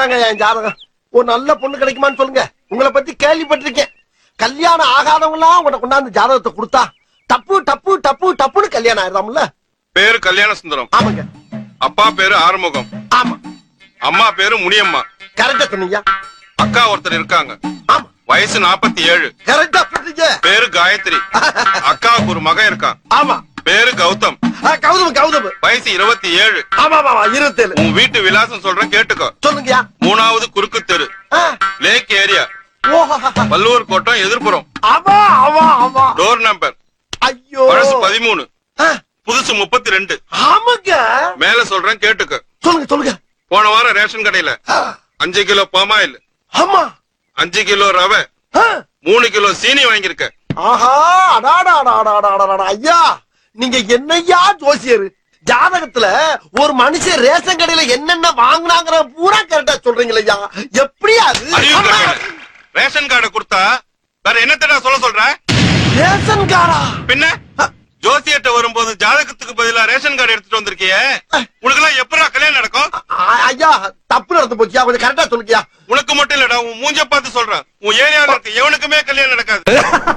இந்தாங்க என் ஜாதகம் ஒரு நல்ல பொண்ணு கிடைக்குமான்னு சொல்லுங்க உங்களை பத்தி கேள்விப்பட்டிருக்கேன் கல்யாணம் ஆகாதவங்களாம் உங்களை கொண்டாந்து ஜாதகத்தை கொடுத்தா டப்பு டப்பு டப்பு டப்புன்னு கல்யாணம் ஆயிரலாம்ல பேரு கல்யாண சுந்தரம் ஆமாங்க அப்பா பேரு ஆறுமுகம் ஆமா அம்மா பேரு முனியம்மா கரெக்டா சொன்னீங்க அக்கா ஒருத்தர் இருக்காங்க ஆமா வயசு நாற்பத்தி ஏழு கரெக்டா சொன்னீங்க பேரு காயத்ரி அக்காவுக்கு ஒரு மகன் இருக்கான் ஆமா பேரு கௌதம் ஆ, கௌதம் கௌதம் வயசு இருபத்தி ஏழு ஆமா ஆமா ஆமா இருபத்தேழு உன் வீட்டு விலாசம் சொல்றேன் கேட்டுக்கோ சொல்லுங்கயா மூணாவது குறுக்கு தெரு ஆ, லேக் ஏரியா ஓஹோ வள்ளுவர் கோட்டம் எதிர்ப்புறம் ஆமா ஆமா ஆமா டோர் நம்பர் ஐயோ பழசு பதிமூணு ஆ, புதுசு முப்பத்தி ரெண்டு ஆமாங்க மேல சொல்றேன் கேட்டுக்க சொல்லுங்க சொல்லுங்க போன வாரம் ரேஷன் கடையில ஆ, அஞ்சு கிலோ பாமாயில் ஆமா அஞ்சு கிலோ ரவை ஆ, மூணு கிலோ சீனி வாங்கியிருக்க ஆஹா அடாடா அடாடா அடாடா, அடாடா ஐயா நீங்க என்னய்யா ஜோசியர் ஜாதகத்துல ஒரு மனுஷன் ரேஷன் கடையில என்னென்ன வாங்குனாங்கிற பூரா கரெக்டா சொல்றீங்களா ஐயா எப்படி அது அறிவு கட்டணம். ரேஷன் கார்டை கொடுத்தா வேற என்னத்தடா சொல்ல சொல்ற ரேஷன் கார்டா பின்ன ஜோசியர்ட்ட வரும்போது ஜாதகத்துக்கு பதிலா ரேஷன் கார்டு எடுத்துட்டு வந்திருக்கியே உனக்கு எல்லாம் எப்படா கல்யாணம் நடக்கும் ஆ, ஐயா தப்பு நடந்து போச்சியா கொஞ்சம் கரெக்டா சொல்லுங்கயா உனக்கு மட்டும் இல்லடா உன் மூஞ்ச பார்த்து சொல்றேன் உன் ஏரியால இருக்க எவனுக்குமே கல்யாணம் நடக்காது